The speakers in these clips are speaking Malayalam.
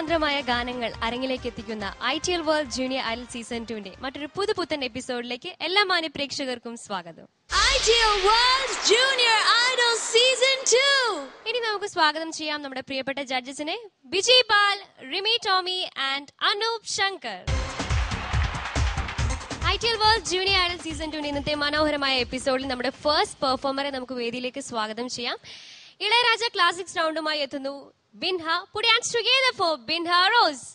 സാന്ദ്രമായ ഗാനങ്ങൾ അരങ്ങിലേക്ക് എത്തിക്കുന്ന I T L world junior Idol season ടുവിന്റെ മറ്റൊരു പുതുപുത്തൻ എപ്പിസോഡിലേക്ക് എല്ലാ മാന്യ പ്രേക്ഷകർക്കും സ്വാഗതം Ideal World Junior Idol Season 2! ഇനി നമുക്ക് സ്വാഗതം ചെയ്യാം നമ്മുടെ പ്രിയപ്പെട്ട ജഡ്ജസിനെ Biji Pal Rimi Tomy and Anoop Shankar I T L world junior Idol season ടുവിന്റെ ഇന്നത്തെ മനോഹരമായ എപ്പിസോഡിൽ നമ്മുടെ ഫസ്റ്റ് പെർഫോമറെ നമുക്ക് വേദിയിലേക്ക് സ്വാഗതം ചെയ്യാം ഇളയരാജ ക്ലാസിക്സ് റൗണ്ടുമായി എത്തുന്നു Binha put hands together for Binha Rose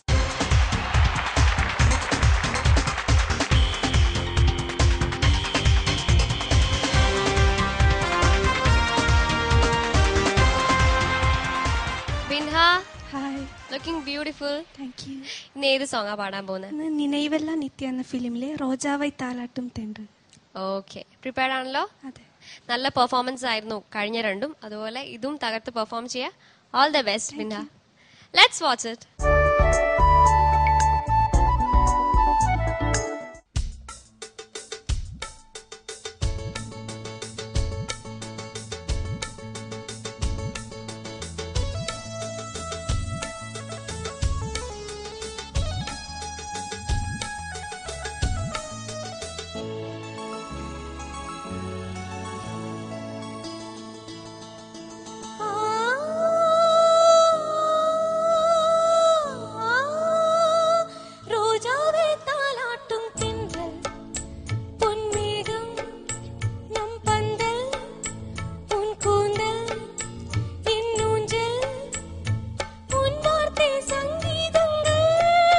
Binha hi looking beautiful thank you ഇന്ന് ഏത് സോങ്ങാ പാടാൻ പോകുന്നത് ഇന്ന് നിனைവെല്ല നിത്യ എന്ന ഫിലിമിലെ റോജാവൈ താലാട്ടും തെണ്ട് ഓക്കെ പ്രിപ്പയർഡ് ആണല്ലോ അതെ നല്ല പെർഫോമൻസ് ആയിരുന്നു കഴിഞ്ഞ രണ്ടും അതുപോലെ ഇതും തകർത്ത് പെർഫോം ചെയ്യാം all the best Binha let's watch it ரோஜாவே தாலாட்டும் தென்றல் பொன்மேகம் நம் பந்தல் உன் கூந்தல் என் ஊஞ்சல் உன் வார்த்தை சங்கீதங்கள்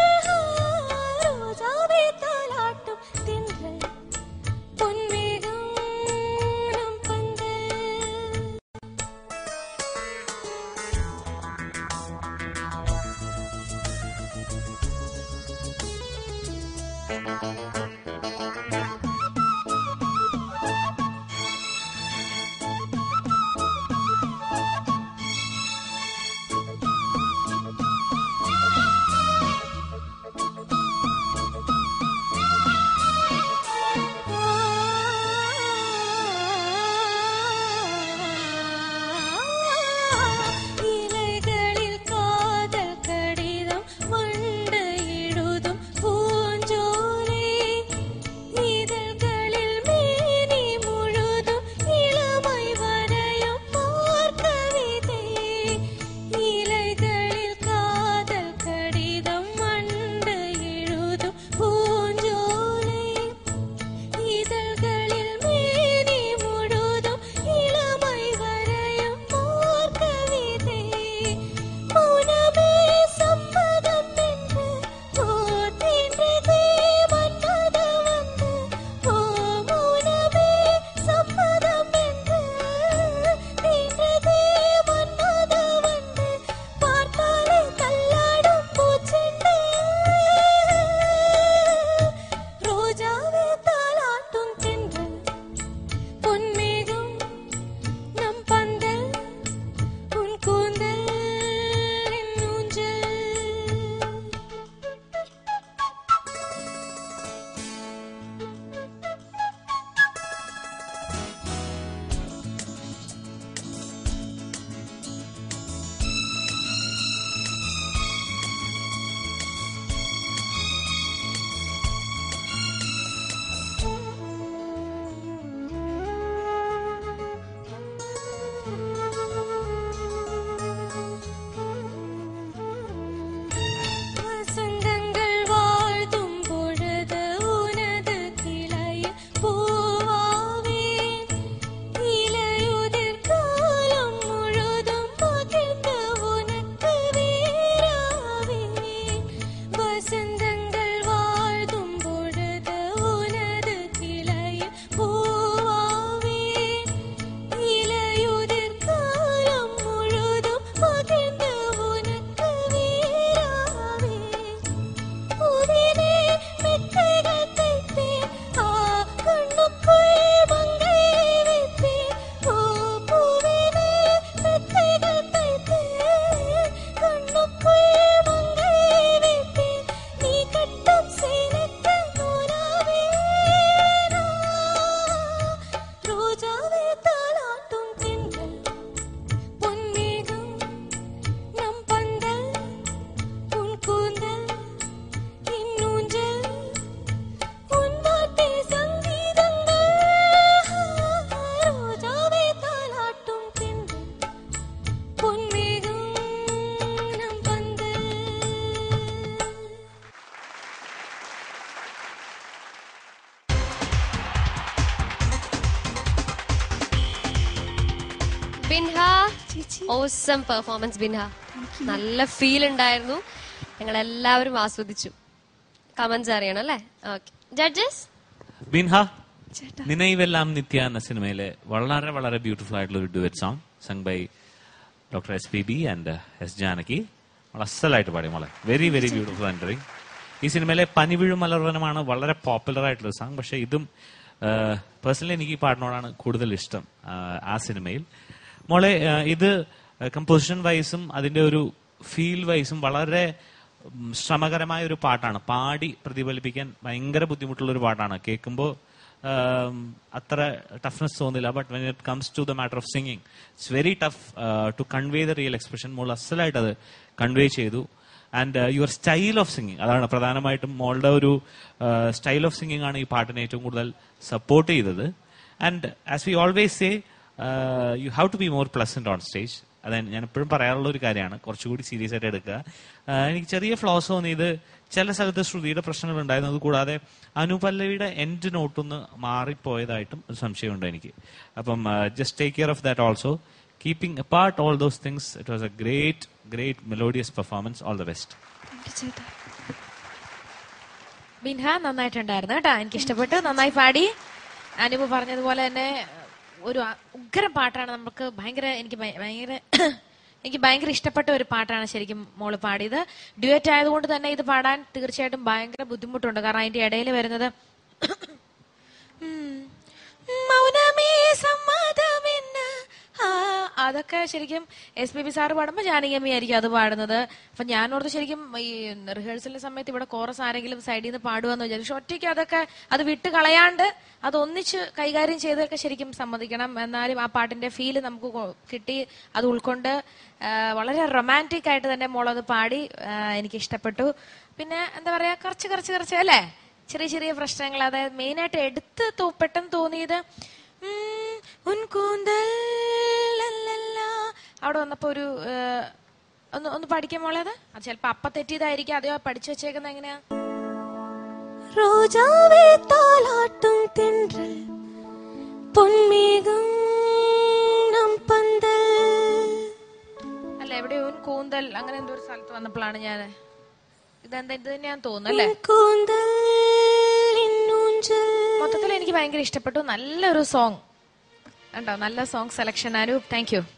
ரோஜாவே தாலாட்டும் தென்றல் பொன்மேகம் நம் பந்தல் இலைகளில் காதல் கடிதம் வண்டு எழுதும் பூஞ்சோலே ചേച്ചി ഓസം പെർഫോമൻസ് ബിൻഹ നല്ല ഫീൽ ഉണ്ടായിരുന്നു ഞങ്ങൾ എല്ലാവരും ആസ്വദിച്ചു കമന്റ്സ് അറിയണം അല്ലേ ഓക്കെ ജഡ്ജസ് ബിൻഹ ചേട്ടാ നിனைവെല്ലാം നിത്യ എന്ന സിനിമയിലെ വളരെ വളരെ ബ്യൂട്ടിഫുൾ ആയിട്ടുള്ള ഒരു duet song sung by doctor S P B and S Janaki വളരെ അസലായിട്ട് പാടി മോളെ വെരി വെരി ബ്യൂട്ടിഫുൾ എൻട്രിങ് ഈ സിനിമയിലെ പനിവിഴു മലർവനമാണ് വളരെ പോപ്പുലർ ആയിട്ടുള്ള സോങ് പക്ഷെ ഇതും പേഴ്സണലി എനിക്ക് ഈ പാട്ടിനോടാണ് കൂടുതൽ ഇഷ്ടം ആ, ആ സിനിമയിൽ മോളെ ആ, ഇത് കമ്പോസിഷൻ വൈസും അതിന്റെ ഒരു ഫീൽ വൈസും വളരെ ഉം, ശ്രമകരമായ ഒരു പാട്ടാണ് പാടി പ്രതിഫലിപ്പിക്കാൻ ഭയങ്കര ബുദ്ധിമുട്ടുള്ള ഒരു പാട്ടാണ് കേൾക്കുമ്പോൾ അത്ര ടഫ്നെസ് തോന്നില്ല but when it comes to the matter of singing it's very tough to convey the real expression മോൾ അസലായിട്ട് അത് കൺവേ ചെയ്തു and your style of singing അതാണ് പ്രധാനമായിട്ടും മോളുടെ ഒരു സ്റ്റൈൽ ഓഫ് സിംഗിങ് ആണ് ഈ പാട്ടിനെ ഏറ്റവും കൂടുതൽ സപ്പോർട്ട് ചെയ്തത് and as we always say you have to be more pleasant on stage അതെ ഞാൻ എപ്പോഴും പറയാറുള്ള ഒരു കാര്യമാണ് കുറച്ചുകൂടി സീരിയസ് ആയിട്ട് എടുക്കുക ആ, എനിക്ക് ചെറിയ ഫ്ലോസ് തോന്നിയത് ചില സ്ഥലത്ത് ശ്രുതിയുടെ പ്രശ്നങ്ങൾ ഉണ്ടായിരുന്നു അതുകൂടാതെ അനുപല്ലവിയുടെ എൻഡ് നോട്ടൊന്ന് മാറിപ്പോയതായിട്ടും ഒരു സംശയമുണ്ട് എനിക്ക് അപ്പം just take care of that also keeping apart all those things it was a great great melodious performance all the best thank you ചേട്ടാ ബിൻഹ നന്നായിട്ടുണ്ടായിരുന്നു കേട്ടോ എനിക്ക് ഇഷ്ടപ്പെട്ടു നന്നായി പാടി അനൂപ് പറഞ്ഞതുപോലെ തന്നെ ഒരു അ- ഉഗ്രം പാട്ടാണ് നമുക്ക് ഭയങ്കര എനിക്ക് ഭയ- ഭയങ്കര എനിക്ക് ഭയങ്കര ഇഷ്ടപ്പെട്ട ഒരു പാട്ടാണ് ശരിക്കും മോള് പാടിയത് ഡ്യുവറ്റ് ആയതുകൊണ്ട് തന്നെ ഇത് പാടാൻ തീർച്ചയായിട്ടും ഭയങ്കര ബുദ്ധിമുട്ടുണ്ട് കാരണം അതിന്റെ ഇടയിൽ വരുന്നത് ഉം. മൗനമേ സമ്മതമെന്ന് ആ, അതൊക്കെ ശരിക്കും എസ് പി ബി സാറ് പാടുമ്പോൾ ജാനകിയമ്മ ആയിരിക്കും അത് പാടുന്നത് അപ്പൊ ഞാൻ ഓർത്ത് ശരിക്കും ഈ റിഹേഴ്സലിന്റെ സമയത്ത് ഇവിടെ കോറസ് ആരെങ്കിലും സൈഡിൽ നിന്ന് പാടുവാന്ന് വിചാരിച്ചു പക്ഷെ ഒറ്റയ്ക്ക് അതൊക്കെ അത് വിട്ട് കളയാണ്ട് അത് ഒന്നിച്ച് കൈകാര്യം ചെയ്തൊക്കെ ശരിക്കും സമ്മതിക്കണം എന്നാലും ആ പാട്ടിന്റെ ഫീല് നമുക്ക് കൊ- കിട്ടി അത് ഉൾക്കൊണ്ട് ആ, വളരെ റൊമാൻറ്റിക് ആയിട്ട് തന്നെ മോളത് പാടി ആ, എനിക്ക് ഇഷ്ടപ്പെട്ടു പിന്നെ എന്താ പറയാ കുറച്ച് കുറച്ച് കുറച്ച് അല്ലേ ചെറിയ ചെറിയ പ്രശ്നങ്ങൾ അതായത് മെയിനായിട്ട് എടുത്ത് തോ- പെട്ടെന്ന് തോന്നിയത് ഉം, ഉൻ കൂന്തൽ ലല്ലല്ല. അവിടെ വന്നപ്പോ ഒരു ഏ, ഒന്ന് ഒന്ന് പഠിക്കാൻ മോളേത് അത് ചിലപ്പോ അപ്പ തെറ്റിയതായിരിക്കും അതെയോ പഠിച്ചു വെച്ചേക്കുന്ന എങ്ങനെയാ ரோஜாவே தாலாட்டும் தென்றல் பொன்மேகம் நம் பந்தல் അല്ല എവിടെയോ ഉൻ കൂന്തൽ അങ്ങനെ എന്തോ ഒരു സ്ഥലത്ത് വന്നപ്പോഴാണ് ഞാൻ ഇതെന്താ ഇത് തന്നെയാന്ന് തോന്നുന്നു അല്ലേ கூந்தல் இன்னூஞ்சல் മൊത്തത്തിൽ എനിക്ക് ഭയങ്കര ഇഷ്ടപ്പെട്ടു നല്ലൊരു സോങ് കണ്ടോ നല്ല song selection Anoop thank you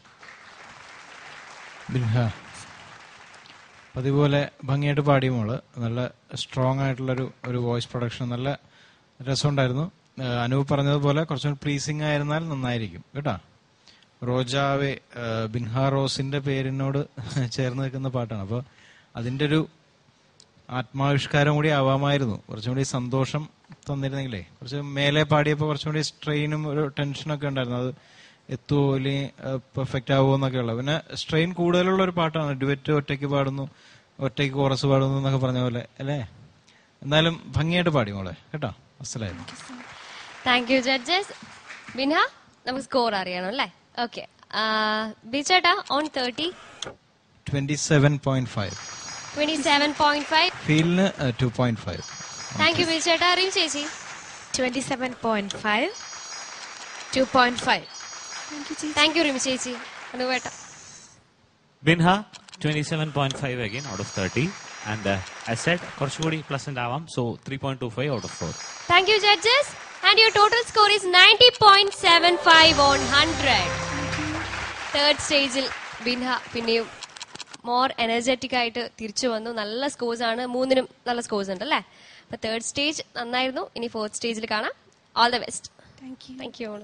Binha അതുപോലെ ഭംഗിയായിട്ട് പാടിയ മോള് നല്ല സ്ട്രോങ് ആയിട്ടുള്ളൊരു ഒരു വോയിസ് പ്രൊഡക്ഷൻ നല്ല രസമുണ്ടായിരുന്നു ഏഹ് അനൂപ് പറഞ്ഞതുപോലെ കുറച്ചുകൂടി പ്ലീസിങ് ആയിരുന്നാൽ നന്നായിരിക്കും കേട്ടാ റോജാവെ ഏഹ് ബിൻഹ റോസിന്റെ പേരിനോട് ചേർന്ന് നിൽക്കുന്ന പാട്ടാണ് അപ്പോൾ അതിന്റെ ഒരു ആത്മാവിഷ്കാരം കൂടി ആവാമായിരുന്നു കുറച്ചും കൂടി സന്തോഷം തന്നിരുന്നെങ്കിലേ കുറച്ച് മേലെ പാടിയപ്പോൾ കുറച്ചും കൂടി സ്ട്രെയിനും ഒരു ടെൻഷനൊക്കെ ഉണ്ടായിരുന്നു അത് എത്തുമോ അല്ലെങ്കിൽ പെർഫെക്റ്റ് ആവുമോ എന്നൊക്കെ ഉള്ളത് പിന്നെ സ്ട്രെയിൻ കൂടുതലുള്ള ഒരു പാട്ടാണ് ഡുവറ്റ് ഒറ്റയ്ക്ക് പാടുന്നു ഒറ്റയ്ക്ക് കോറസ് പാടുന്നു എന്നൊക്കെ പറഞ്ഞ പോലെ അല്ലേ എന്നാലും ഭംഗിയായിട്ട് പാടി മോളെ കേട്ടോ അസലായിരുന്നു താങ്ക് യു ജഡ്ജസ് ബിൻഹ നമുക്ക് സ്കോർ അറിയണം അല്ലേ ഓക്കെ ബിചേട്ടാ on thirty twenty seven point five twenty seven point five ഫീലിന് two point five thank you ബിചേട്ടാ അറിയും ചേച്ചി twenty seven point five two point five thank you ചേച്ചി താങ്ക് യു റിമി ചേച്ചി അനുവേട്ട Binha twenty seven point five again out of thirty and I said കുറച്ചുകൂടി പ്ലസന്റ് ആവാം so three point two five out of four Thank you, judges. And your total score is 90.75 on 100. Third സ്റ്റേജിൽ ബിൻഹ പിന്നെയും മോർ എനർജറ്റിക് ആയിട്ട് തിരിച്ചു വന്നു നല്ല സ്കോർസ് ആണ് മൂന്നിനും നല്ല സ്കോർസ് ഉണ്ട് അല്ലേ അപ്പൊ തേർഡ് സ്റ്റേജ് നന്നായിരുന്നു ഇനി ഫോർത്ത് സ്റ്റേജിൽ കാണാം all the best thank you thank you all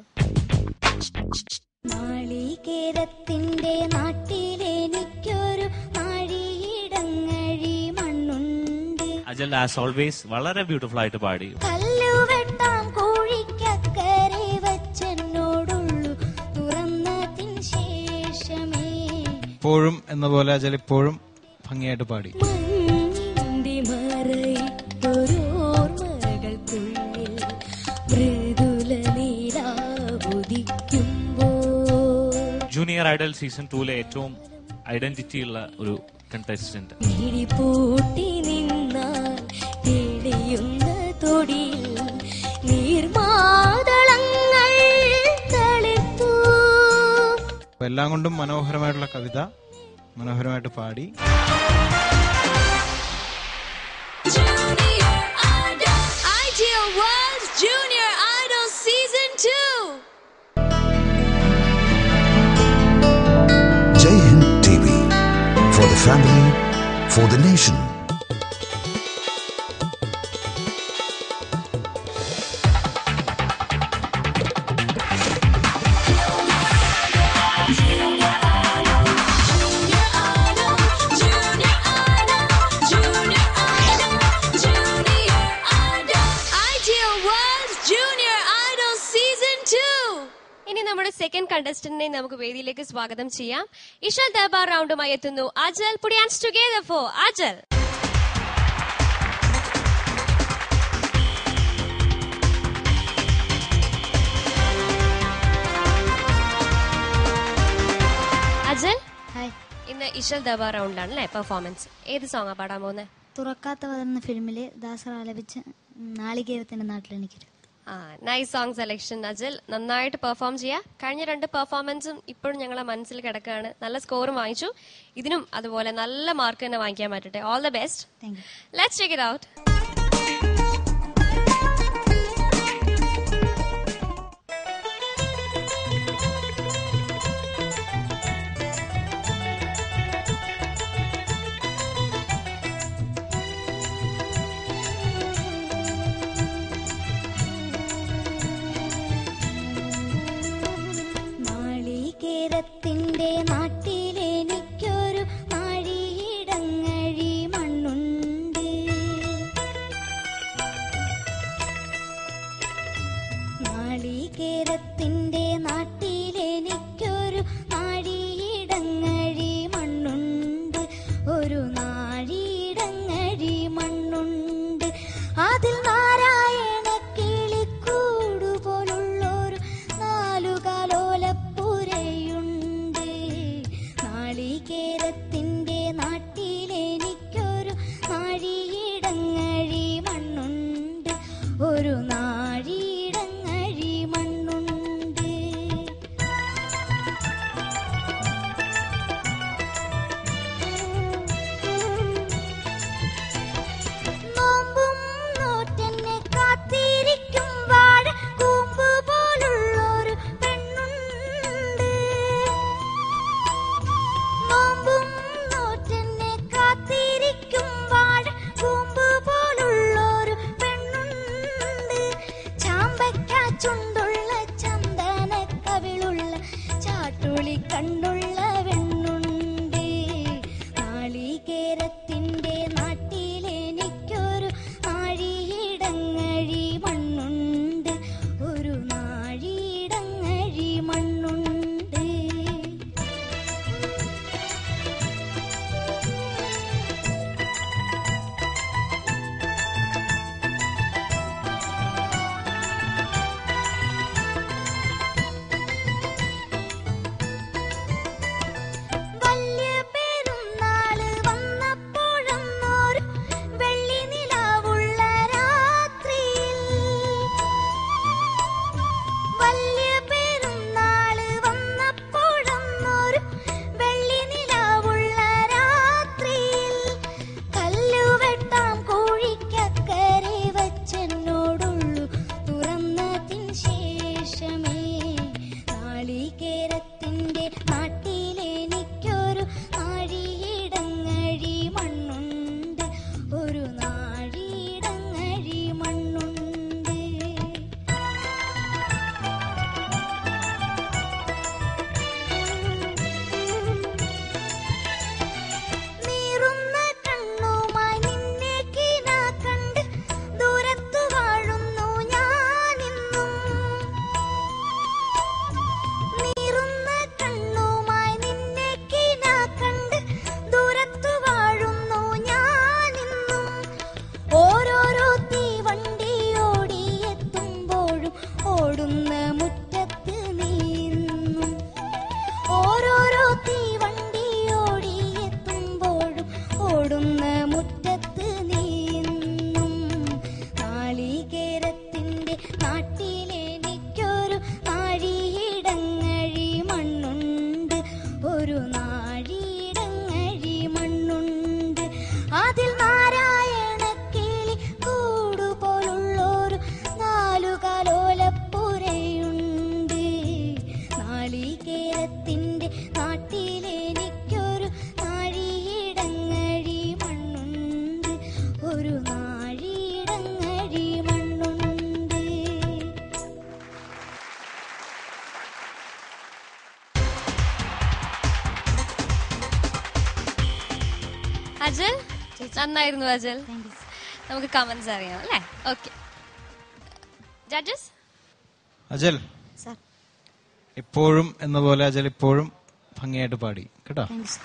നാളികേരത്തിന്റെ നാട്ടിലെനിക്കൊരു നാഴിയിടങ്ങഴി മണ്ണുണ്ട് അജൽ ആസ് ഓൾവേസ് വളരെ ബ്യൂട്ടിഫുൾ ആയിട്ട് പാടി കല്ലുവെട്ടാം കോഴിക്കക്കരെ വച്ചെന്നോടുള്ളു തുറന്നതിൻ ശേഷമേ ഇപ്പോഴും എന്ന പോലെ അജൽ ഇപ്പോഴും ഭംഗിയായിട്ട് പാടി മഞ്ഞിന്റെ മറയിട്ടൊരോർമ്മകൾക്കുള്ളിൽ മൃദുല നീരാവുദിക്കുമ്പോൾ ജൂനിയർ ഐഡൽ സീസൺ ടൂലെ ഏറ്റവും ഐഡന്റിറ്റി ഉള്ള ഒരു കണ്ടസ്റ്റന്റ് മിഴിപൂട്ടി നിന്നാൽ തെളിയുന്ന തൊടിയിൽ നീർമാതളങ്ങൾ തളിർത്തു എല്ലാം കൊണ്ടും മനോഹരമായിട്ടുള്ള കവിത മനോഹരമായിട്ട് പാടി Junior Idol. Ideal World Junior Idol Season 2. Jai Hind TV for the family, for the nation. Junior Idol. Junior Idol. Junior Idol. Junior Idol. Ideal World Junior Idol Season 2. ഇനി നമ്മുടെ സെക്കൻഡ് കണ്ടസ്റ്റന്റിനെ നമുക്ക് വേദിയിലേക്ക് സ്വാഗതം ചെയ്യാം ഇഷൽ ദർബാർ റൗണ്ടുമായി എത്തുന്നു Ajal put your hands together for Ajal Ajal hi ഇന്ന് ഇഷൽ ദർബാർ റൗണ്ടിലാണ് അല്ലേ പെർഫോമൻസ് ഏത് സോങ്ങാ പാടാൻ പോകുന്നത് തുറക്കാത്ത എന്ന ഫിലിമിലെ ദാസർ ആലപിച്ച നാളികേരത്തിന്റെ നാട്ടിൽ എനിക്കൊരു ആ നൈസ് സോങ് സെലക്ഷൻ അജൽ നന്നായിട്ട് പെർഫോം ചെയ്യാ കഴിഞ്ഞ രണ്ട് പെർഫോമൻസും ഇപ്പോഴും ഞങ്ങളെ മനസ്സിൽ കിടക്കുകയാണ് നല്ല സ്കോറും വാങ്ങിച്ചു ഇതിനും അതുപോലെ നല്ല മാർക്ക് തന്നെ വാങ്ങിക്കാൻ പറ്റട്ടെ all the best thank you let's check it out നാളികേരത്തിന്റെ നാട്ടിലെനിക്കൊരു നാഴിയിടങ്ങഴി മണ്ണുണ്ട് അജൽ നന്നായിരുന്നു അജൽ താങ്ക് യു നമുക്ക് കമന്റ്സ് അറിയാം അല്ലേ ഓക്കെ ജഡ്ജസ് അജൽ സാർ ഇപ്പോഴും എന്ന പോലെ അജൽ ഇപ്പോഴും ഭംഗിയായിട്ട് പാടി കേട്ടോ താങ്ക് യു സാർ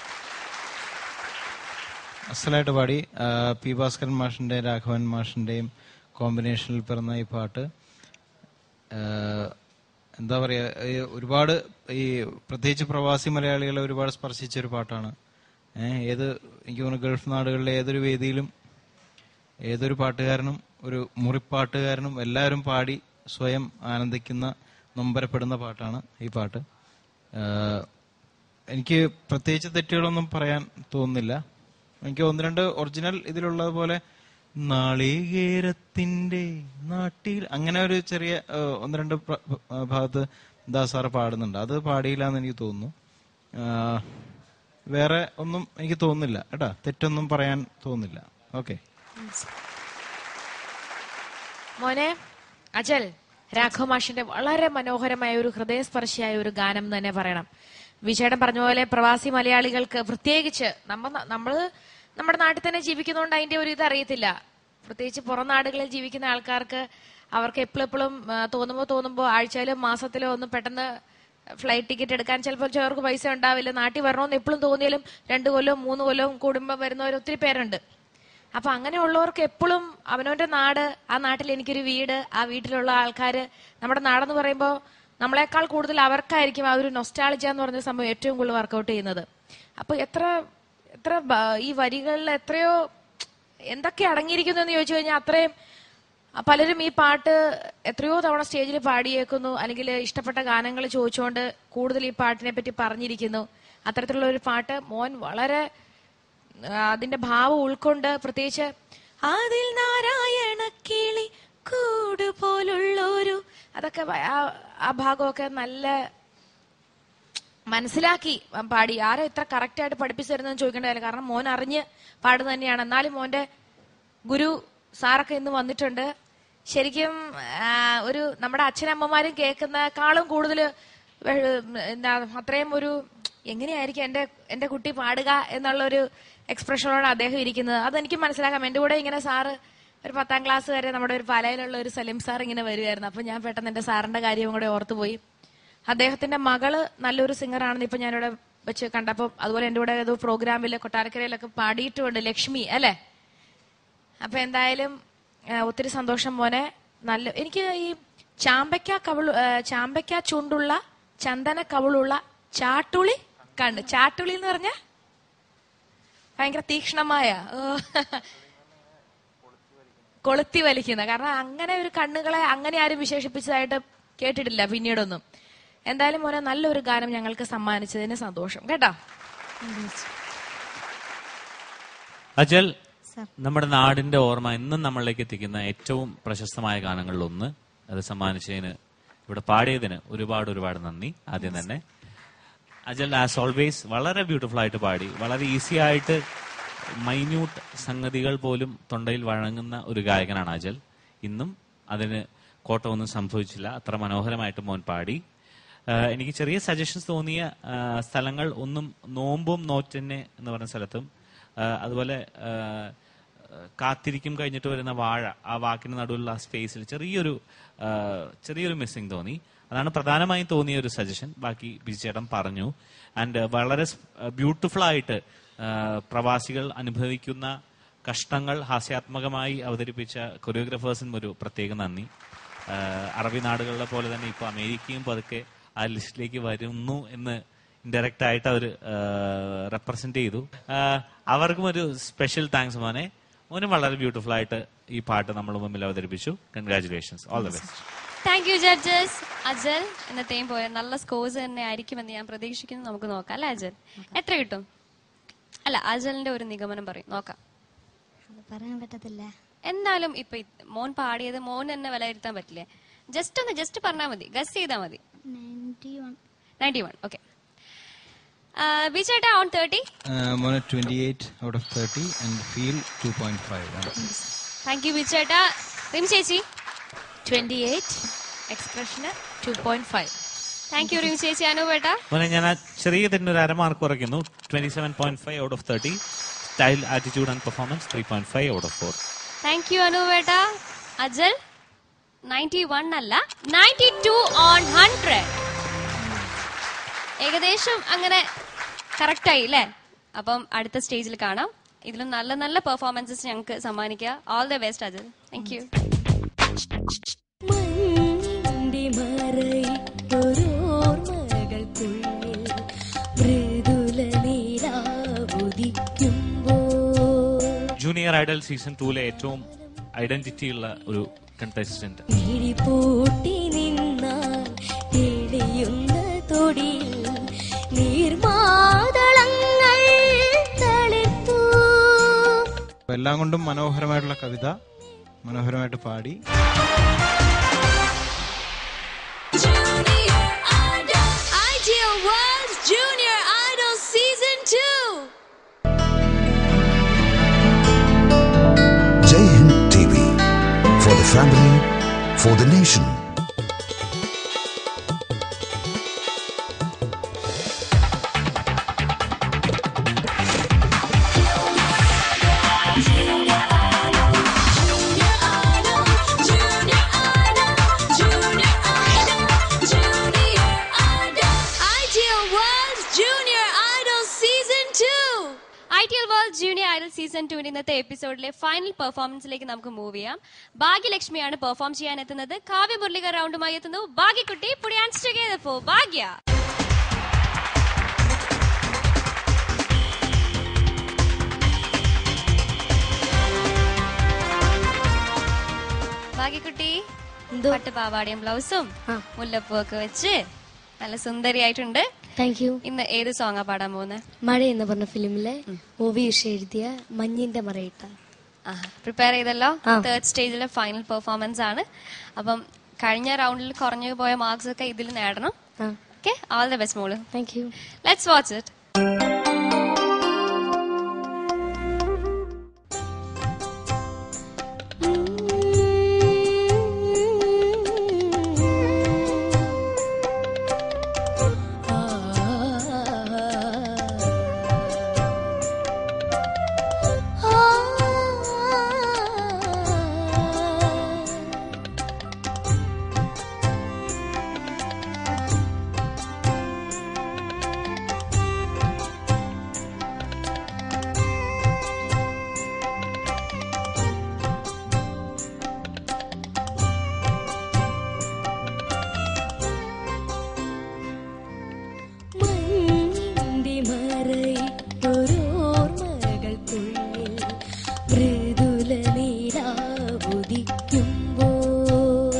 അസലായിട്ട് പാടി ആ, പി ഭാസ്കരൻ മാഷിന്റെയും രാഘവൻ മാഷിന്റെയും കോമ്പിനേഷനിൽ പിറന്ന ഈ പാട്ട് ആ, എന്താ പറയാ ഈ ഒരുപാട് ഈ പ്രത്യേകിച്ച് പ്രവാസി മലയാളികളെ ഒരുപാട് സ്പർശിച്ച ഒരു പാട്ടാണ് ഏഹ് ഏത് എനിക്ക് തോന്നുന്നു ഗൾഫ് നാടുകളിലെ ഏതൊരു വേദിയിലും ഏതൊരു പാട്ടുകാരനും ഒരു മുറിപ്പാട്ടുകാരനും എല്ലാവരും പാടി സ്വയം ആനന്ദിക്കുന്ന നൊമ്പരപ്പെടുന്ന പാട്ടാണ് ഈ പാട്ട് ആഹ് എനിക്ക് പ്രത്യേകിച്ച് തെറ്റുകളൊന്നും പറയാൻ തോന്നുന്നില്ല എനിക്ക് ഒന്ന് രണ്ട് ഒറിജിനൽ ഇതിലുള്ളതുപോലെ നാളികേരത്തിന്റെ നാട്ടിൽ അങ്ങനെ ഒരു ചെറിയ ആഹ് ഒന്ന് രണ്ട് പ്ര- ആഹ് ഭാഗത്ത് ദാസാറ് പാടുന്നുണ്ട് അത് പാടിയില്ല എന്ന് എനിക്ക് തോന്നുന്നു ആഹ് വേറെ ഒന്നും എനിക്ക് തോന്നുന്നില്ല കേട്ടാ തെറ്റൊന്നും പറയാൻ തോന്നുന്നില്ല ഓക്കെ മോനെ അജൽ രാഘവ മാഷിന്റെ വളരെ മനോഹരമായ ഒരു ഹൃദയസ്പർശിയായ ഒരു ഗാനം എന്ന് തന്നെ പറയണം വിജയടൻ പറഞ്ഞ പോലെ പ്രവാസി മലയാളികൾക്ക് പ്രത്യേകിച്ച് നമ്മ നമ്മള് നമ്മുടെ നാട്ടിൽ തന്നെ ജീവിക്കുന്നതുകൊണ്ട് അതിന്റെ ഒരു ഇത് അറിയത്തില്ല പ്രത്യേകിച്ച് പുറം നാടുകളിൽ ജീവിക്കുന്ന ആൾക്കാർക്ക് അവർക്ക് എപ്പോഴും എപ്പോഴും തോന്നുമ്പോൾ തോന്നുമ്പോൾ ആഴ്ചയിലോ മാസത്തിലോ ഒന്നും പെട്ടെന്ന് ഫ്ലൈറ്റ് ടിക്കറ്റ് എടുക്കാൻ ചിലപ്പോൾ ചിലർക്ക് പൈസ ഉണ്ടാവില്ല നാട്ടിൽ വരണമെന്ന് എപ്പോഴും തോന്നിയാലും രണ്ടു കൊല്ലവും മൂന്ന് കൊല്ലവും കൂടുമ്പോൾ വരുന്നവർ ഒത്തിരി പേരുണ്ട് അപ്പൊ അങ്ങനെയുള്ളവർക്ക് എപ്പോഴും അവനവന്റെ നാട് ആ നാട്ടിൽ എനിക്കൊരു വീട് ആ വീട്ടിലുള്ള ആൾക്കാര് നമ്മുടെ നാടെന്ന് പറയുമ്പോൾ നമ്മളെക്കാൾ കൂടുതൽ അവർക്കായിരിക്കും ആ ഒരു നൊസ്റ്റാളജി എന്ന് പറഞ്ഞ സംഭവം ഏറ്റവും കൂടുതൽ വർക്കൗട്ട് ചെയ്യുന്നത് അപ്പൊ എത്ര എത്ര ബ- ഈ വരികളിൽ എത്രയോ എന്തൊക്കെ അടങ്ങിയിരിക്കുന്നു എന്ന് ചോദിച്ചു കഴിഞ്ഞാൽ അത്രയും ആ, പലരും ഈ പാട്ട് എത്രയോ തവണ സ്റ്റേജിൽ പാടിയേക്കുന്നു അല്ലെങ്കിൽ ഇഷ്ടപ്പെട്ട ഗാനങ്ങൾ ചോദിച്ചുകൊണ്ട് കൂടുതൽ ഈ പാട്ടിനെ പറ്റി പറഞ്ഞിരിക്കുന്നു അത്തരത്തിലുള്ള ഒരു പാട്ട് മോൻ വളരെ ആ, അതിന്റെ ഭാവം ഉൾക്കൊണ്ട് പ്രത്യേകിച്ച് അതിൽ നാരായണ കിളി കൂട് പോലുള്ളൊരു അതൊക്കെ വ- ആ- ആ ഭാഗമൊക്കെ നല്ല മനസ്സിലാക്കി പാടി ആരോ ഇത്ര കറക്റ്റ് ആയിട്ട് പഠിപ്പിച്ചു തരുന്നതെന്ന് ചോദിക്കേണ്ട കാര്യം കാരണം മോൻ അറിഞ്ഞ് പാടുന്നത് തന്നെയാണ് എന്നാലും മോന്റെ ഗുരു സാറൊക്കെ ഇന്ന് വന്നിട്ടുണ്ട് ശരിക്കും ആ, ഒരു നമ്മുടെ അച്ഛനമ്മമാരും കേൾക്കുന്നേക്കാളും കൂടുതൽ എന്താ അത്രയും ഒരു എങ്ങനെയായിരിക്കും എന്റെ എന്റെ കുട്ടി പാടുക എന്നുള്ള ഒരു എക്സ്പ്രഷനോടെ അദ്ദേഹം ഇരിക്കുന്നത് അതെനിക്ക് മനസ്സിലാക്കാം എന്റെ കൂടെ ഇങ്ങനെ സാറ് ഒരു പത്താം ക്ലാസ് വരെ നമ്മുടെ ഒരു പാലയിലുള്ള ഒരു സലിം സാർ ഇങ്ങനെ വരുമായിരുന്നു അപ്പൊ ഞാൻ പെട്ടെന്ന് എന്റെ സാറിന്റെ കാര്യവും കൂടെ ഓർത്തുപോയി അദ്ദേഹത്തിന്റെ മകള് നല്ലൊരു സിംഗർ ആണെന്ന് ഇപ്പൊ ഞാനിവിടെ വെച്ച് കണ്ടപ്പോ അതുപോലെ എന്റെ കൂടെ ഏതോ പ്രോഗ്രാമിൽ കൊട്ടാരക്കരയിലൊക്കെ പാടിയിട്ടുമുണ്ട് ലക്ഷ്മി അല്ലെ അപ്പൊ എന്തായാലും ആ, ഒത്തിരി സന്തോഷം മോനെ നല്ല എനിക്ക് ഈ ചാമ്പയ്ക്ക കവിളു ആ, ചാമ്പയ്ക്ക ചുണ്ടുള്ള ചന്ദന കവിളുള്ള ചാട്ടുളി കണ്ട് ചാട്ടുളി എന്ന് പറഞ്ഞ ഭയങ്കര തീക്ഷ്ണമായ ഓ. കൊളുത്തി വലിക്കുന്ന കാരണം അങ്ങനെ ഒരു കണ്ണുകളെ അങ്ങനെ ആരും വിശേഷിപ്പിച്ചതായിട്ട് കേട്ടിട്ടില്ല പിന്നീടൊന്നും എന്തായാലും മോനെ നല്ലൊരു ഗാനം ഞങ്ങൾക്ക് സമ്മാനിച്ചതിന് സന്തോഷം കേട്ടോ അജൽ സാർ നമ്മുടെ നാടിന്റെ ഓർമ്മ ഇന്നും നമ്മളിലേക്ക് എത്തിക്കുന്ന ഏറ്റവും പ്രശസ്തമായ ഗാനങ്ങളിൽ ഒന്ന് അത് സമ്മാനിച്ചതിന് ഇവിടെ പാടിയതിന് ഒരുപാട് ഒരുപാട് നന്ദി ആദ്യം തന്നെ അജൽ ആസ് ഓൾവേസ് വളരെ ബ്യൂട്ടിഫുൾ ആയിട്ട് പാടി വളരെ ഈസി ആയിട്ട് മൈന്യൂട്ട് സംഗതികൾ പോലും തൊണ്ടയിൽ വഴങ്ങുന്ന ഒരു ഗായകനാണ് അജൽ ഇന്നും അതിന് കോട്ടമൊന്നും സംഭവിച്ചില്ല അത്ര മനോഹരമായിട്ട് മോൻ പാടി ആഹ് എനിക്ക് ചെറിയ സജഷൻസ് തോന്നിയ ആഹ് സ്ഥലങ്ങൾ ഒന്നും നോമ്പും നോറ്റന്നെ എന്ന് പറഞ്ഞ സ്ഥലത്തും ആഹ് അതുപോലെ ആഹ് കാത്തിരിക്കും കഴിഞ്ഞിട്ട് വരുന്ന വാഴ ആ വാക്കിന് നടുവിലുള്ള ആ സ്പേസിൽ ചെറിയൊരു ആഹ് ചെറിയൊരു മിസ്സിംഗ് തോന്നി അതാണ് പ്രധാനമായും തോന്നിയ ഒരു സജഷൻ ബാക്കി ബിജേട്ടൻ പറഞ്ഞു ആൻഡ് വളരെ ബ്യൂട്ടിഫുൾ ആയിട്ട് ആഹ് പ്രവാസികൾ അനുഭവിക്കുന്ന കഷ്ടങ്ങൾ ഹാസ്യാത്മകമായി അവതരിപ്പിച്ച കൊറിയോഗ്രാഫേഴ്സിനും ഒരു പ്രത്യേക നന്ദി ആഹ് അറബി നാടുകളിലെ പോലെ തന്നെ ഇപ്പൊ അമേരിക്കയും പതുക്കെ ആ ലിസ്റ്റിലേക്ക് വരുന്നു എന്ന് ഇൻഡയറക്റ്റ് ആയിട്ട് അവർ റെപ്രസെന്റ് ചെയ്തു ആഹ് അവർക്കും ഒരു സ്പെഷ്യൽ താങ്ക്സ് മോനെ മോനും വളരെ ബ്യൂട്ടിഫുൾ ആയിട്ട് ഈ പാട്ട് നമ്മൾ മുമ്പിൽ അവതരിപ്പിച്ചു congratulations all the best thank you judges Ajal എന്നത്തെയും പോലെ നല്ല സ്കോർസ് തന്നെ ആയിരിക്കുമെന്ന് ഞാൻ പ്രതീക്ഷിക്കുന്നു നമുക്ക് നോക്കാം അല്ലെ അജൽ എത്ര കിട്ടും അല്ല അജലിന്റെ ഒരു നിഗമനം പറയും നോക്കാം അത് പറയാൻ പറ്റത്തില്ല എന്തായാലും ഇപ്പൊ ഇത് മോൻ പാടിയത് മോൻ തന്നെ വിലയിരുത്താൻ പറ്റില്ലേ ജസ്റ്റ് ഒന്ന് ജസ്റ്റ് പറഞ്ഞാൽ മതി ഗസ് ചെയ്താൽ മതി ninety one ninety one okay ബിചേട്ടാ ഓൺ തേർട്ടി മോനെ twenty eight out of thirty and feel two point five thank you ബിചേട്ടാ റിം ചേച്ചി ട്വന്റി എയ്റ്റ് എക്സ്പ്രഷന് two point five thank you റിം ചേച്ചി അനുപേട്ട മോനെ ഞാൻ ആ ചെറിയ തെറ്റിന് ഒരു അരമാർക്ക് കുറയ്ക്കുന്നു twenty seven point five out of thirty style, attitude, and performance, 3.5 out of 4. Thank you അനുവേട്ട അജൽ നയൻറ്റി വൺ അല്ല നയൻറ്റി ടു ഓൺ ഹൺഡ്രഡ് ഏകദേശം അങ്ങനെ കറക്റ്റ് ആയി അല്ലേ അപ്പം അടുത്ത സ്റ്റേജിൽ കാണാം ഇതിലും നല്ല നല്ല പെർഫോമൻസസ് ഞങ്ങൾക്ക് സമ്മാനിക്കുക all the best Ajal thank you മഞ്ഞിന്റെ മറയിട്ടൊരോർമ്മകൾക്കുള്ളിൽ മൃദുല നീരാവുദിക്കുമ്പോൾ ജൂനിയർ ഐഡൽ സീസൺ ടൂലെ ഏറ്റവും ഐഡന്റിറ്റി ഉള്ള ഒരു കണ്ടസ്റ്റന്റ് മിഴിപൂട്ടി നിന്നാൽ തെളിയുന്ന തൊടിയിൽ നീർമാതളങ്ങൾ തളിർത്തു അപ്പൊ എല്ലാം കൊണ്ടും മനോഹരമായിട്ടുള്ള കവിത മനോഹരമായിട്ട് പാടി Junior Idol. Ideal World Junior Idol Season 2. Jai Hind TV. For the family, for the nation. Junior Idol, Junior Idol, Junior Idol, Junior Idol. Ideal World Junior Idol Season 2. I T L world junior Idol season ടുവിന്റെ ഇന്നത്തെ എപ്പിസോഡിലെ ഫൈനൽ പെർഫോമൻസിലേക്ക് നമുക്ക് മൂവ് ചെയ്യാം ഭാഗ്യലക്ഷ്മിയാണ് പെർഫോം ചെയ്യാൻ എത്തുന്നത് കാവ്യ മുരളിക റൗണ്ടുമായി എത്തുന്നു ഭാഗ്യക്കുട്ടി പുടിയാൻസ് ടുഗെദർ ഫോർ ഭാഗ്യ ഭാഗ്യക്കുട്ടി പട്ട് പാവാടയും ബ്ലൗസും മുല്ലപ്പൂ ഒക്കെ വെച്ച് നല്ല സുന്ദരിയായിട്ടുണ്ട് താങ്ക് യു ഇന്ന് ഏത് സോങ്ങാ പാടാൻ പോകുന്നത് മഴ എന്ന് പറഞ്ഞ ഫിലിമിലെ ഒ വി ഉഷ എഴുതിയ മഞ്ഞിന്റെ മറയിട്ട പ്രിപ്പയർ ചെയ്തല്ലോ ആ. തേർഡ് സ്റ്റേജിലെ ഫൈനൽ പെർഫോമൻസ് ആണ് അപ്പം കഴിഞ്ഞ റൗണ്ടിൽ കുറഞ്ഞു പോയ മാർക്സ് ഒക്കെ ഇതിൽ നേടണം ഓക്കെ ഓൾ ദ ബെസ്റ്റ് മോള് thank you let's watch it മഞ്ഞിന്റെ മറയിട്ടൊരോർമ്മകൾക്കുള്ളിൽ മൃദുല നീരാവുദിക്കുമ്പോൾ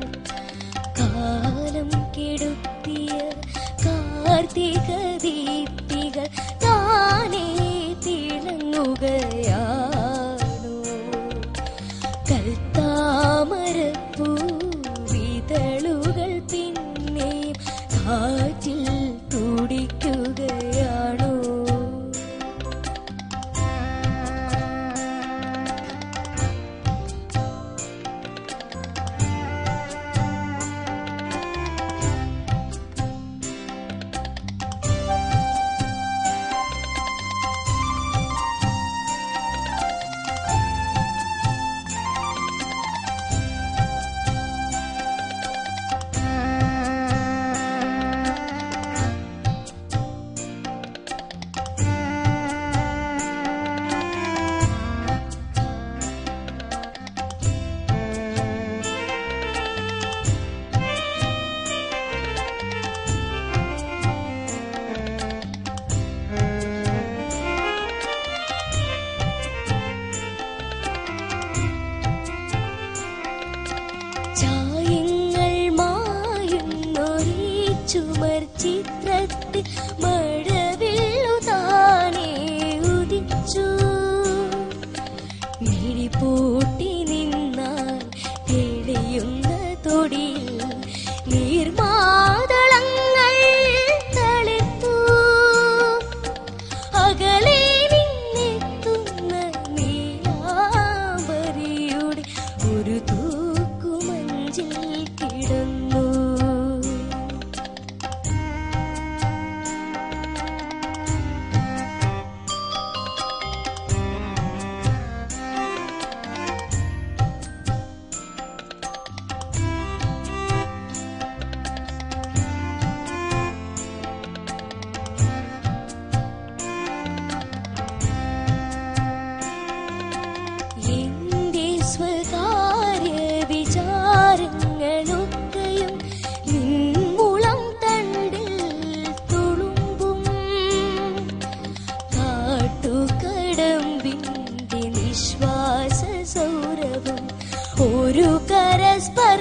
കാലം കെടുത്തിയ കാർത്തിക ദീപ്തികൾ താനേ തിളങ്ങുകയാണോ കൽത്താമരപ്പൂ വിതളുകൾ പിന്നെയും കാറ്റിൽ തുടിക്കുകയാണോ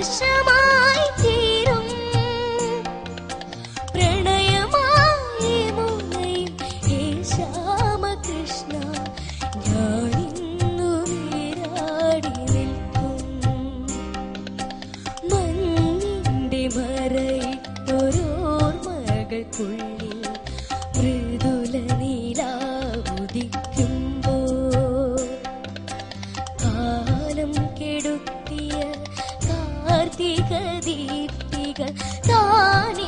വർഷമായി തീരും പ്രണയമായി മുനയും ഹേ ശ്യാമകൃഷ്ണ ഞാനിന്നു നീരാടി നിൽക്കും മഞ്ഞിന്റെ മറയിട്ടൊരോർമകൾക്കുള്ളിൽ മൃദുല നീലാവുദിക്കുമ്പോ കാലം കെടുത്തിയ കാർത്തിക ദീപ്തികൾ താനേ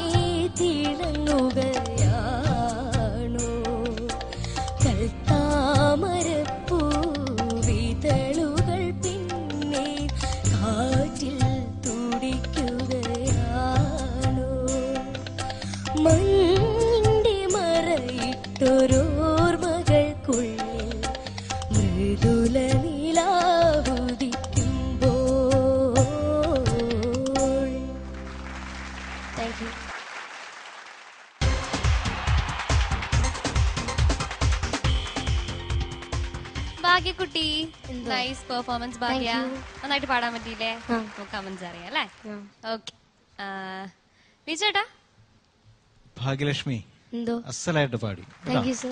തിളങ്ങുകയാണോ കൽത്താമരപ്പൂവിതളുകൾ പിന്നെ കാറ്റിൽ തുടിക്കുകയാണോ മഞ്ഞിന്റെ മറയിട്ടൊരോർമകൾക്കുള്ളിൽ മൃദുല നിലാവുദിക്കുമ്പോൾ താങ്ക് യു ഭാഗ്യക്കുട്ടി nice performance Bhagya Thank you. നന്നായിട്ട് പാടാൻ പറ്റിയില്ലേ ആ. കമന്റ്സ് അറിയാം അല്ലേ ആ. ഓക്കെ വിജേട്ടാ ഭാഗ്യലക്ഷ്മി എന്തോ അസലായിട്ട് പാടി കേട്ടോ? താങ്ക് യു സർ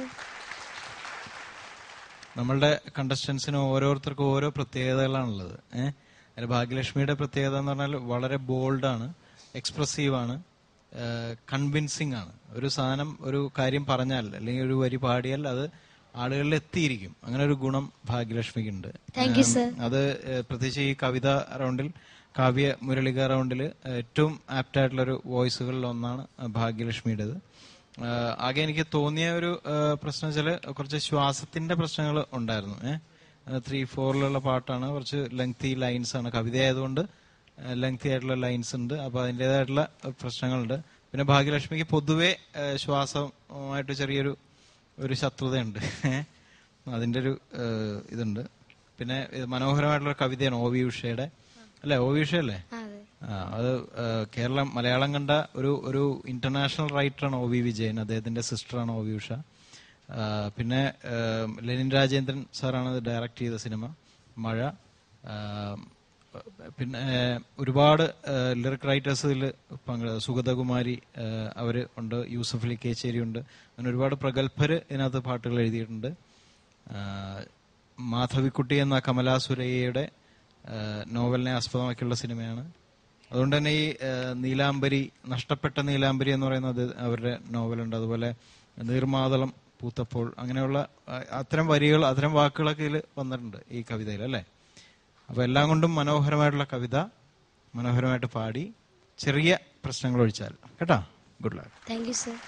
നമ്മളുടെ കണ്ടസ്റ്റൻസിന് ഓരോരുത്തർക്കും ഓരോ പ്രത്യേകതകളാണുള്ളത് ഏഹ് അതിൽ ഭാഗ്യലക്ഷ്മിയുടെ പ്രത്യേകത എന്ന് പറഞ്ഞാൽ വളരെ ബോൾഡാണ് എക്സ്പ്രസീവ് ആണ് കൺവിൻസിങ് ആണ് ഒരു സാധനം ഒരു കാര്യം പറഞ്ഞാൽ അല്ലെങ്കിൽ ഒരു വരി പാടിയാൽ അത് ആളുകളിൽ എത്തിയിരിക്കും അങ്ങനെ ഒരു ഗുണം ഭാഗ്യലക്ഷ്മിക്കുണ്ട് Thank you, sir. അത് ഏഹ്, പ്രത്യേകിച്ച് ഈ കവിത റൗണ്ടിൽ കാവ്യ മുരളിക റൗണ്ടിൽ ഏറ്റവും ആപ്റ്റ് ആയിട്ടുള്ള ഒരു വോയിസുകളിൽ ഒന്നാണ് ഭാഗ്യലക്ഷ്മിയുടേത് ആഹ് ആകെ എനിക്ക് തോന്നിയ ഒരു ആഹ് പ്രശ്നം വെച്ചാല് കുറച്ച് ശ്വാസത്തിന്റെ പ്രശ്നങ്ങൾ ഉണ്ടായിരുന്നു ഏഹ് ത്രീ ഫോറിലുള്ള പാട്ടാണ് കുറച്ച് ലെങ്തി ലൈൻസ് ആണ് കവിത ആയതുകൊണ്ട് ലെങ്തി ആയിട്ടുള്ള ലൈൻസ് ഉണ്ട് അപ്പൊ അതിൻ്റെതായിട്ടുള്ള പ്രശ്നങ്ങളുണ്ട് പിന്നെ ഭാഗ്യലക്ഷ്മിക്ക് പൊതുവെ ആഹ് ശ്വാസമായിട്ട് ചെറിയൊരു ഒരു ശത്രുതയുണ്ട് ഏഹ് അതിന്റെ ഒരു ആഹ് ഇതുണ്ട് പിന്നെ ഇത് മനോഹരമായിട്ടുള്ള ഒരു കവിതയാണ് ഒ വി ഉഷയുടെ അല്ലേ ഒ വി ഉഷയല്ലേ അതെ ആ, അത് ആ, കേരളം മലയാളം കണ്ട ഒരു ഒരു ഇന്റർനാഷണൽ റൈറ്ററാണ് ഒ വി വിജയൻ അദ്ദേഹത്തിന്റെ സിസ്റ്ററാണ് ഒ വി ഉഷ ആ, പിന്നെ ആ, ലെനിൻ രാജേന്ദ്രൻ സാറാണ് ഇത് ഡയറക്ട് ചെയ്ത സിനിമ മഴ ആ, പിന്നെ ആ, ഒരുപാട് ലിറിക് റൈറ്റേഴ്സ് ഇതിൽ പങ്കെ സുഗതകുമാരി ആ, അവര് ഉണ്ട് യൂസഫ് അലി കേച്ചേരി ഉണ്ട് അങ്ങനെ ഒരുപാട് പ്രഗത്ഭര് ഇതിനകത്ത് പാട്ടുകൾ എഴുതിയിട്ടുണ്ട് ആ, മാധവിക്കുട്ടി എന്ന കമലാ സുരയ്യയുടെ ആ, നോവലിനെ ആസ്പദമാക്കിയുള്ള സിനിമയാണ് അതുകൊണ്ട് തന്നെ ഈ ആ, നീലാംബരി നഷ്ടപ്പെട്ട നീലാംബരി എന്ന് പറയുന്നത് അവരുടെ നോവലുണ്ട് അതുപോലെ നീർമാതളം പൂത്തപ്പോൾ അങ്ങനെയുള്ള ആ, അത്തരം വരികൾ അത്തരം വാക്കുകളൊക്കെ ഇതിൽ വന്നിട്ടുണ്ട് ഈ കവിതയിൽ അല്ലേ അപ്പൊ എല്ലാം കൊണ്ടും മനോഹരമായിട്ടുള്ള കവിത മനോഹരമായിട്ട് പാടി ചെറിയ പ്രശ്നങ്ങൾ ഒഴിച്ചാൽ കേട്ടാ good luck thank you sir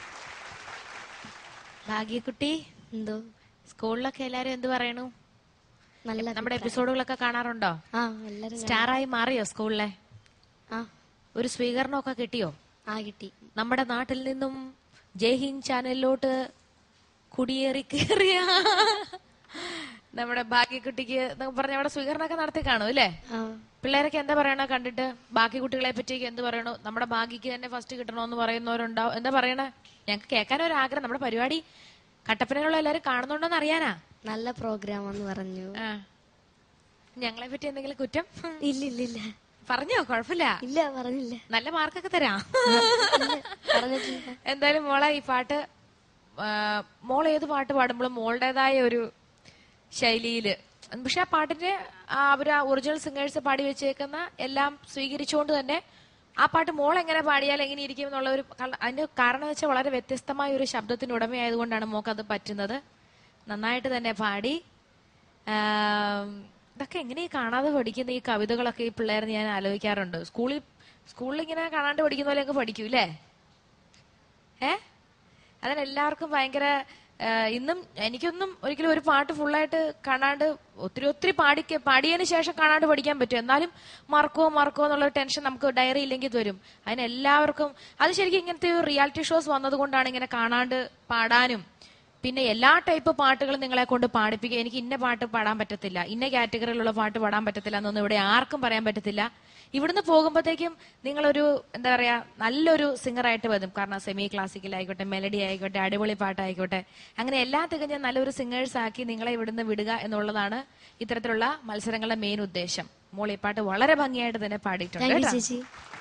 ഭാഗ്യക്കുട്ടി എന്തോ സ്കൂളിലൊക്കെ എല്ലാരും എന്ത് പറയണു നല്ല നമ്മുടെ അഭിപ്രായം. എപ്പിസോഡുകളൊക്കെ കാണാറുണ്ടോ ആ എല്ലാരും സ്റ്റാറായി മാറിയോ സ്കൂളിലെ ആ ഒരു സ്വീകരണമൊക്കെ കിട്ടിയോ ആ കിട്ടി നമ്മുടെ നാട്ടിൽ നിന്നും ജയ്ഹിന്ദ് ചാനലിലോട്ട് കുടിയേറി കയറിയ നമ്മുടെ ഭാഗ്യക്കുട്ടിക്ക് എന്നൊക്കെ പറഞ്ഞ അവിടെ സ്വീകരണമൊക്കെ നടത്തി കാണും അല്ലേ ആ പിള്ളേരൊക്കെ എന്താ പറയണ കണ്ടിട്ട് ബാക്കി കുട്ടികളെ പറ്റിയൊക്കെ എന്ത് പറയണു നമ്മുടെ ഭാഗ്യക്ക് തന്നെ ഫസ്റ്റ് കിട്ടണമെന്ന് പറയുന്നവരുണ്ടാവും എന്താ പറയണേ ഞങ്ങൾക്ക് കേൾക്കാൻ ഒരു ആഗ്രഹം നമ്മുടെ പരിപാടി കട്ടപ്പനയിലുള്ള എല്ലാവരും കാണുന്നുണ്ടോന്ന് അറിയാനാ നല്ല പ്രോഗ്രാം എന്ന് പറഞ്ഞു ആ. ഞങ്ങളെ പറ്റി എന്തെങ്കിലും കുറ്റം ഇല്ല ഇല്ല ഇല്ല പറഞ്ഞോ കുഴപ്പമില്ല ഇല്ല പറഞ്ഞില്ല നല്ല മാർക്കൊക്കെ തരാം പറഞ്ഞിട്ടില്ല എന്തായാലും മോളെ ഈ പാട്ട് ആ, മോൾ ഏത് പാട്ട് പാടുമ്പോഴും മോളുടേതായ ഒരു ശൈലിയില് പക്ഷെ ആ പാട്ടിന്റെ ആ അവര് ആ ഒറിജിനൽ സിംഗേഴ്സ് പാടി വെച്ചേക്കുന്ന എല്ലാം സ്വീകരിച്ചുകൊണ്ട് തന്നെ ആ പാട്ട് മോൾ എങ്ങനെ പാടിയാൽ എങ്ങനെ ഇരിക്കും എന്നുള്ള ഒരു കള- അതിന്റെ കാരണം വെച്ചാൽ വളരെ വ്യത്യസ്തമായ ഒരു ശബ്ദത്തിന് ഉടമയായതുകൊണ്ടാണ് മോക്ക് അത് പറ്റുന്നത് നന്നായിട്ട് തന്നെ പാടി ആം, ഇതൊക്കെ എങ്ങനെ ഈ കാണാതെ പഠിക്കുന്ന ഈ കവിതകളൊക്കെ ഈ പിള്ളേരെ ഞാൻ ആലോചിക്കാറുണ്ട് സ്കൂളിൽ സ്കൂളിൽ ഇങ്ങനെ കാണാണ്ട് പഠിക്കുന്ന പോലെ അങ്ങ് പഠിക്കൂലേ ഏ അതിനെല്ലാവർക്കും ഭയങ്കര ആ, ഇന്നും എനിക്കൊന്നും ഒരിക്കലും ഒരു പാട്ട് ഫുള്ളായിട്ട് കാണാണ്ട് ഒത്തിരി ഒത്തിരി പാടിക്ക പാടിയതിന് ശേഷം കാണാണ്ട് പഠിക്കാൻ പറ്റും എന്നാലും മറക്കുമോ മറക്കുമോ എന്നുള്ള ടെൻഷൻ നമുക്ക് ഡയറി ഇല്ലെങ്കിൽ വരും അതിന് എല്ലാവർക്കും അത് ശരിക്കും ഇങ്ങനത്തെ റിയാലിറ്റി ഷോസ് വന്നതുകൊണ്ടാണ് ഇങ്ങനെ കാണാണ്ട് പാടാനും പിന്നെ എല്ലാ ടൈപ്പ് പാട്ടുകളും നിങ്ങളെ കൊണ്ട് പാടിപ്പിക്കുക എനിക്ക് ഇന്ന പാട്ട് പാടാൻ പറ്റത്തില്ല ഇന്ന കാറ്റഗറിയിലുള്ള പാട്ട് പാടാൻ പറ്റത്തില്ല എന്നൊന്നും ഇവിടെ ആർക്കും പറയാൻ പറ്റത്തില്ല ഇവിടുന്ന് പോകുമ്പോഴത്തേക്കും നിങ്ങളൊരു എന്താ പറയാ നല്ലൊരു സിംഗറായിട്ട് വരും കാരണം സെമി ക്ലാസിക്കൽ ആയിക്കോട്ടെ മെലഡി ആയിക്കോട്ടെ അടിപൊളി പാട്ടായിക്കോട്ടെ അങ്ങനെ എല്ലാം തികഞ്ഞ നല്ലൊരു സിംഗേഴ്സ് ആക്കി നിങ്ങളെ ഇവിടുന്ന് വിടുക എന്നുള്ളതാണ് ഇത്തരത്തിലുള്ള മത്സരങ്ങളുടെ മെയിൻ ഉദ്ദേശം മോൾ ഈ പാട്ട് വളരെ ഭംഗിയായിട്ട് തന്നെ പാടിയിട്ടുണ്ട് താങ്ക് യു കേട്ടോ. ചേച്ചി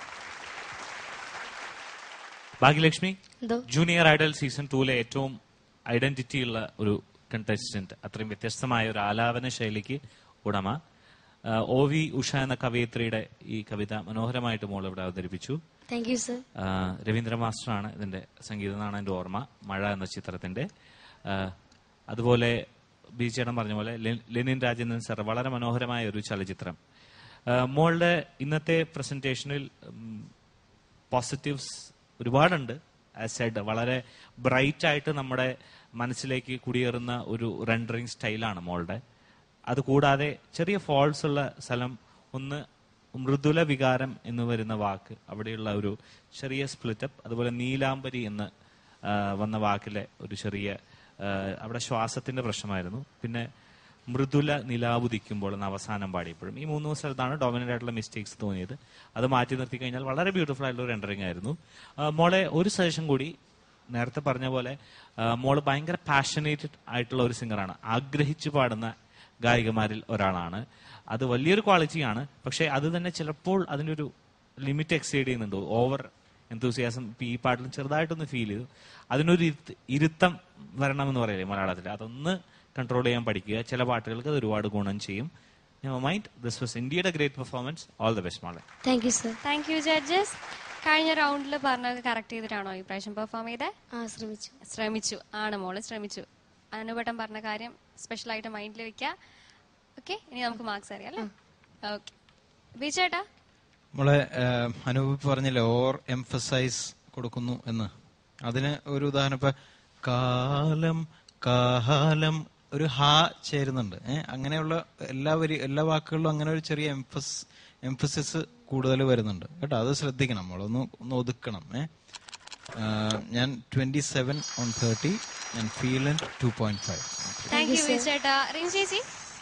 ഭാഗ്യലക്ഷ്മി എന്തോ ജൂനിയർ ഐഡൽ സീസൺ ടൂലെ ഏറ്റവും ഐഡന്റിറ്റി ഉള്ള ഒരു കണ്ടസ്റ്റന്റ് അത്രയും വ്യത്യസ്തമായ ഒരു ആലാപന ശൈലിക്ക് ഉടമ ആ, ഒ വി ഉഷ എന്ന കവയിത്രിയുടെ ഈ കവിത മനോഹരമായിട്ട് മോൾ ഇവിടെ അവതരിപ്പിച്ചു താങ്ക് യു സർ ആ, രവീന്ദ്ര മാസ്റ്ററാണ് ഇതിന്റെ സംഗീതം എന്നാണ് എന്റെ ഓർമ്മ മഴ എന്ന ചിത്രത്തിന്റെ ആ, അതുപോലെ ബി ചേട്ടൻ പറഞ്ഞ പോലെ ലെ- ലെനിൻ രാജേന്ദ്രൻ സാർ വളരെ മനോഹരമായ ഒരു ചലച്ചിത്രം ആ, മോളുടെ ഇന്നത്തെ പ്രസന്റേഷനിൽ പോസിറ്റീവ്സ് ഒരുപാടുണ്ട് ആസ് സെഡ് വളരെ ബ്രൈറ്റ് ആയിട്ട് നമ്മുടെ മനസ്സിലേക്ക് കുടിയേറുന്ന ഒരു റെൻഡറിങ് സ്റ്റൈലാണ് മോളുടെ അത് കൂടാതെ ചെറിയ ഫോൾസ് ഉള്ള സ്ഥലം ഒന്ന് മൃദുല വികാരം എന്ന് വരുന്ന വാക്ക് അവിടെയുള്ള ഒരു ചെറിയ സ്പ്ലിറ്റപ്പ് അതുപോലെ നീലാംബരി എന്ന് ആ, വന്ന വാക്കിലെ ഒരു ചെറിയ ആ, അവിടെ ശ്വാസത്തിന്റെ പ്രശ്നമായിരുന്നു പിന്നെ മൃദുല നിലാവുദിക്കുമ്പോൾ എന്ന അവസാനം പാടിയപ്പോഴും ഈ മൂന്ന് സ്ഥലത്താണ് ഡോമിനന്റ് ആയിട്ടുള്ള മിസ്റ്റേക്സ് തോന്നിയത് അത് മാറ്റി നിർത്തി കഴിഞ്ഞാൽ വളരെ ബ്യൂട്ടിഫുൾ ആയിട്ടുള്ള ഒരു റെൻഡറിങ് ആയിരുന്നു ആ, മോളെ ഒരു സജഷൻ കൂടി നേരത്തെ പറഞ്ഞ പോലെ ആ, മോള് ഭയങ്കര പാഷനേറ്റഡ് ആയിട്ടുള്ള ഒരു സിംഗറാണ് ആഗ്രഹിച്ചു പാടുന്ന ഗായികമാരിൽ ഒരാളാണ് അത് വലിയൊരു ക്വാളിറ്റിയാണ് പക്ഷെ അത് തന്നെ ചിലപ്പോൾ അതിൻ്റെ ഒരു ലിമിറ്റ് എക്സീഡ് ചെയ്യുന്നുണ്ട് ഓവർ എന്തൂസിയാസം ഈ പാട്ടിലും ചെറുതായിട്ടൊന്ന് ഫീൽ ചെയ്തു അതിനൊരു ഇരുത്ത്- ഇരുത്തം വരണമെന്ന് പറയില്ലേ മലയാളത്തിൽ അതൊന്ന് കൺട്രോൾ ചെയ്യാൻ പഠിക്കുക ചില പാട്ടുകൾക്ക് അത് ഒരുപാട് ഗുണം ചെയ്യും മൈൻഡ് ദിസ് വാസ് ഇന്ത്യയുടെ great performance all the best മോളെ thank you sir thank you judges കഴിഞ്ഞ റൗണ്ടിൽ പറഞ്ഞത് കറക്റ്റ് ചെയ്തിട്ടാണോ ഈ പ്രാവശ്യം പെർഫോം ചെയ്തേ ആ ശ്രമിച്ചു ശ്രമിച്ചു ആണ് മോള് ശ്രമിച്ചു അനുപേട്ടൻ പറഞ്ഞ കാര്യം സ്പെഷ്യൽ ആയിട്ട് മൈൻഡിൽ വെക്കുക ഓക്കെ ഇനി നമുക്ക് മാർക്സ് അറിയാം അല്ലേ ഓക്കെ ബിചേട്ടാ നമ്മളെ ഏഹ്, അനൂപ് പറഞ്ഞില്ലേ ഓർ എംഫസൈസ് കൊടുക്കുന്നു എന്ന് അതിന് ഒരു ഉദാഹരണം ഇപ്പൊ കാലം കാലം ഒരു ഹാ ചേരുന്നുണ്ട് ഏഹ് അങ്ങനെയുള്ള എല്ലാ വരി എല്ലാ വാക്കുകളിലും അങ്ങനെ ഒരു ചെറിയ എംഫസ് എംഫസിസ് കൂടുതൽ വരുന്നുണ്ട് കേട്ടോ അത് ശ്രദ്ധിക്കണം നമ്മളൊന്ന് ഒന്ന് ഒതുക്കണം ഏഹ് ഞാൻ ട്വന്റി സെവൻ ഓൺ തേർട്ടി ഞാൻ feel two point five thank you ബിചേട്ടാ റിൻ ചേച്ചി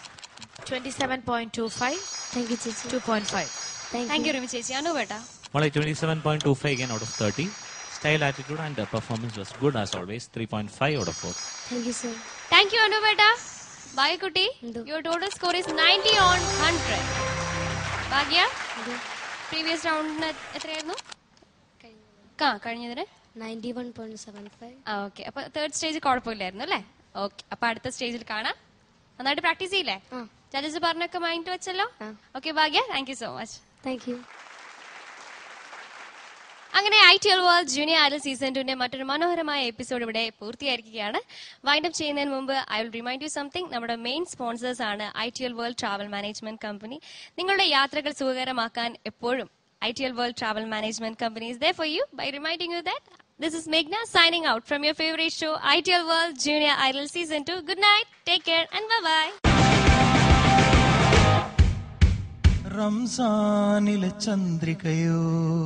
27.25 താങ്ക് യു ചേച്ചി 2.5 താങ്ക് താങ്ക് യു റിമി ചേച്ചി അനുപേട്ടാ മോളെ twenty seven point two five out of thirty style attitude and performance was good as always three point five out of four thank you sir thank you അനുപേട്ടാ ബൈ കുട്ടി എന്തോ? Your total score is ninety on hundred Bhagya previous റൗണ്ടിന് എത്രയായിരുന്നു ആ കഴിഞ്ഞതിന് ninety one point seven five ആ ഓക്കെ അപ്പൊ തേർഡ് സ്റ്റേജ് കുഴപ്പമില്ലായിരുന്നു അല്ലേ ഓക്കെ അപ്പൊ അടുത്ത സ്റ്റേജിൽ കാണാം നന്നായിട്ട് പ്രാക്ടീസ് ചെയ്യില്ലേ ആ. ജഡ്ജസ് പറഞ്ഞൊക്കെ മൈൻഡ് വെച്ചല്ലോ ആ. Okay Bhagya thank you so much thank you അങ്ങനെ I T L world junior Idol season ടുവിന്റെ മറ്റൊരു മനോഹരമായ എപ്പിസോഡ് ഇവിടെ പൂർത്തിയായിരിക്കുകയാണ് വൈൻഡ് അപ്പ് ചെയ്യുന്നതിന് മുമ്പ് I will remind you something നമ്മുടെ മെയിൻ സ്പോൺസേഴ്സ് ആണ് I T L world travel management company നിങ്ങളുടെ യാത്രകൾ സുഖകരമാക്കാൻ എപ്പോഴും I T L world travel management company is there for you bye reminding you that this is മേഘ്ന signing out from your favourite show I T L world junior Idol season two good night take care and bye റംസാനിലെ ചന്ദ്രികയോ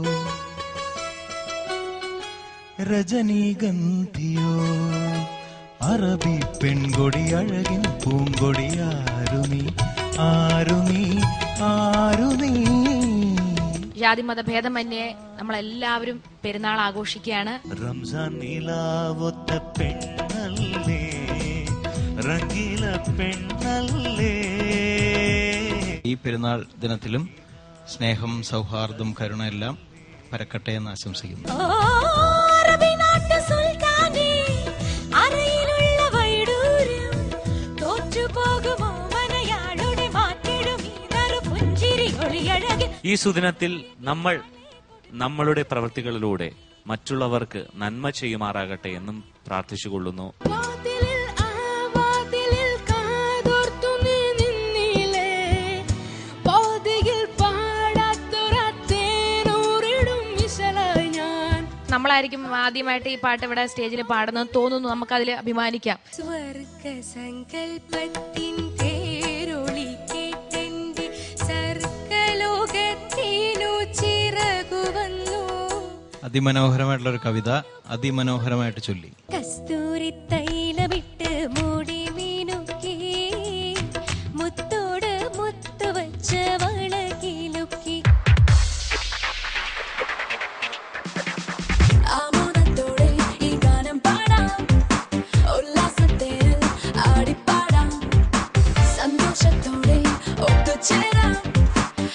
രജനീഗന്ധിയോ അറബി പെൺകൊടി അഴകിൻ പൂങ്കൊടി ആരുമീ ആരുമീ ആരുമീ ജാതി മതഭേദമന്യേ നമ്മളെല്ലാവരും പെരുന്നാൾ ആഘോഷിക്കുകയാണ് റംസാൻ നിലാവൊത്ത പെണ്ണല്ലേ റംഗീല പെണ്ണല്ലേ ഈ പെരുന്നാൾ ദിനത്തിലും സ്നേഹം സൗഹാർദ്ദം കരുണ എല്ലാം പരക്കട്ടെ എന്ന് ആശംസിക്കുന്നു അറയിലുള്ള വൈഡൂര്യം തോറ്റുപോകുമോ മനയാളുടെ മാറ്റിടും ഈ നറുപുഞ്ചിരി ഒളിയഴകിൽ ഈ സുദിനത്തിൽ നമ്മൾ നമ്മളുടെ പ്രവൃത്തികളിലൂടെ മറ്റുള്ളവർക്ക് നന്മ ചെയ്യുമാറാകട്ടെ എന്നും പ്രാർത്ഥിച്ചുകൊള്ളുന്നു വാതിലിൽ ആ വാതിലിൽ കാതോർത്തു നീ നിന്നിലേ പോതിയിൽ പാടാത്തൊരത്തേനൂറിടും വിശലായി ഞാൻ നമ്മളായിരിക്കും ആദ്യമായിട്ട് ഈ പാട്ട് ഇവിടെ സ്റ്റേജിൽ പാടുന്നത് തോന്നുന്നു നമുക്കതിൽ അഭിമാനിക്കാം സ്വർഗ സങ്കൽപ്പത്തിൻ തേരൊളി കേട്ടെന്റെ സർഗലോകത്തിനു ചിറകു വന്നു അതിമനോഹരമായിട്ടുള്ള ഒരു കവിത അതിമനോഹരമായിട്ട് ചൊല്ലി കസ്തൂരി തൈലമിട്ട് മൂടി മീനുക്കി മുത്തോട് മുത്തു വച്ച വളകിലുക്കി ആമോദത്തോടെ ഈ ഗാനം പാടാം ഉല്ലാസത്തിൽ ആടിപ്പാടാം സന്തോഷത്തോടെ ഒത്തുചേരാം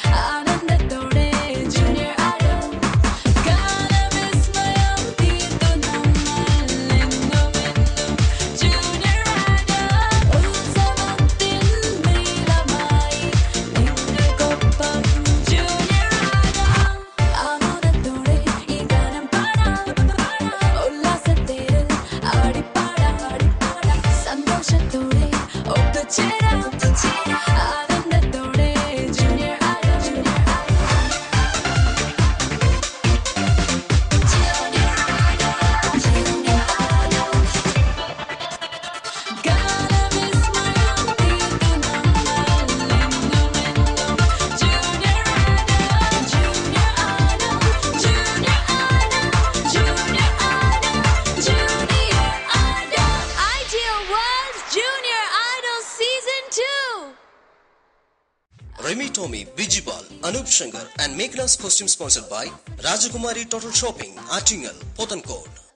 ചേരാം ആനന്ദത്തോടെ junior idol junior Ideal World Junior Idol Season 2. Remy Tommy, Vijibal, Anup Shankar and Meghna's costume sponsored by Rajakumari Total Shopping, Attingal, Pothankot.